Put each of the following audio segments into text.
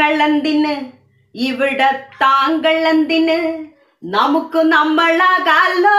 നിങ്ങളെന്തിന് ഇവിടെ താങ്കൾ എന്തിന് നമുക്ക് നമ്മളാകാലോ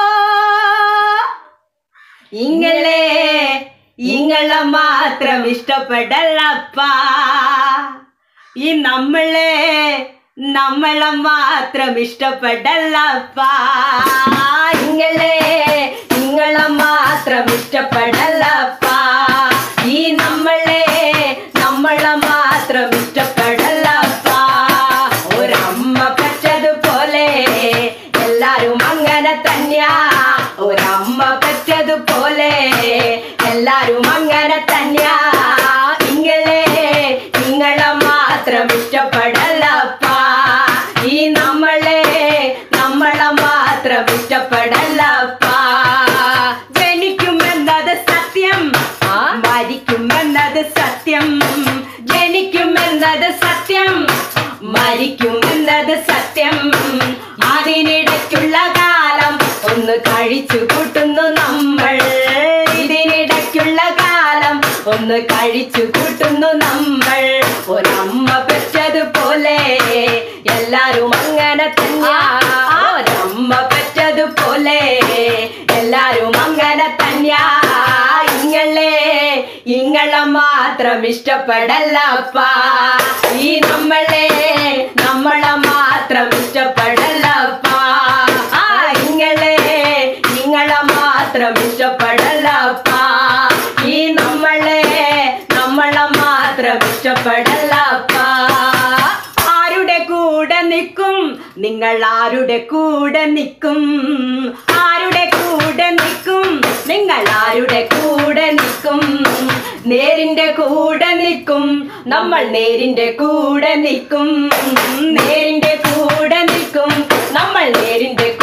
ഇങ്ങളെ ഇങ്ങളെ മാത്രം ഇഷ്ടപ്പെടലപ്പാ ഈ നമ്മളെ നമ്മളെ മാത്രം ഇഷ്ടപ്പെടലപ്പാ ഇങ്ങളെ ഇങ്ങളെ മാത്രം ഇഷ്ടപ്പെടലപ്പാ ഈ നമ്മളെ നമ്മളെ മാത്രം ഇഷ്ടപ്പെടലപ്പാ ഒരമ്മ പറ്റതുപോലെ എല്ലാരും അങ്ങനെ തന്നെയാ ഒരമ്മ പറ്റതുപോലെ എല്ലാരും അങ്ങനെ തന്നെയാ ഇങ്ങളെ നിങ്ങളെ മാത്രം ഇഷ്ടപ്പെടലപ്പാ ഈ നമ്മളെ നമ്മളെ മാത്രം ഇഷ്ടപ്പെടലപ്പാ ജനിക്കുമെന്നത് സത്യം മരിക്കുമെന്നത് സത്യം ജനിക്കുമെന്നത് സത്യം മരിക്കുമെന്നത് സത്യം അതിനിടയ്ക്കുള്ള കാലം ഒന്ന് കഴിച്ചു കൂട്ടുന്നു നമ്മൾ ഇതിനിടയ്ക്കുള്ള കാലം ഒന്ന് കഴിച്ചു കൂട്ടുന്നു നമ്മൾ ഒരമ്മ പെറ്റതുപോലെ എല്ലാരും അങ്ങനെ തന്നെയാ ഒരമ്മ പെറ്റതുപോലെ എല്ലാരും അങ്ങനെ തന്നെയാ ഇങ്ങളെ ഇങ്ങളെ മാത്രം ഇഷ്ടപ്പെടല്ലപ്പാ ഈ നമ്മളെ നമ്മളെ മാത്രം ഇഷ്ടപ്പെടല്ലപ്പാ ആ ഇങ്ങളെ നിങ്ങളെ മാത്രം ഇഷ്ടപ്പെടല്ലപ്പാ ഈ നമ്മളെ നമ്മളെ മാത്രം ഇഷ്ടപ്പെടല്ലപ്പാ ആരുടെ കൂടെ നിൽക്കും നിങ്ങൾ ആരുടെ കൂടെ നിൽക്കും ആരുടെ കൂടെ നിൽക്കും നിങ്ങൾ ആരുടെ കൂടെ നിൽക്കും നേരിന്റെ കൂടെ നിൽക്കും നമ്മൾ നേരിന്റെ കൂടെ നിൽക്കും നേരിന്റെ കൂടെ നിൽക്കും നമ്മൾ നേരിന്റെ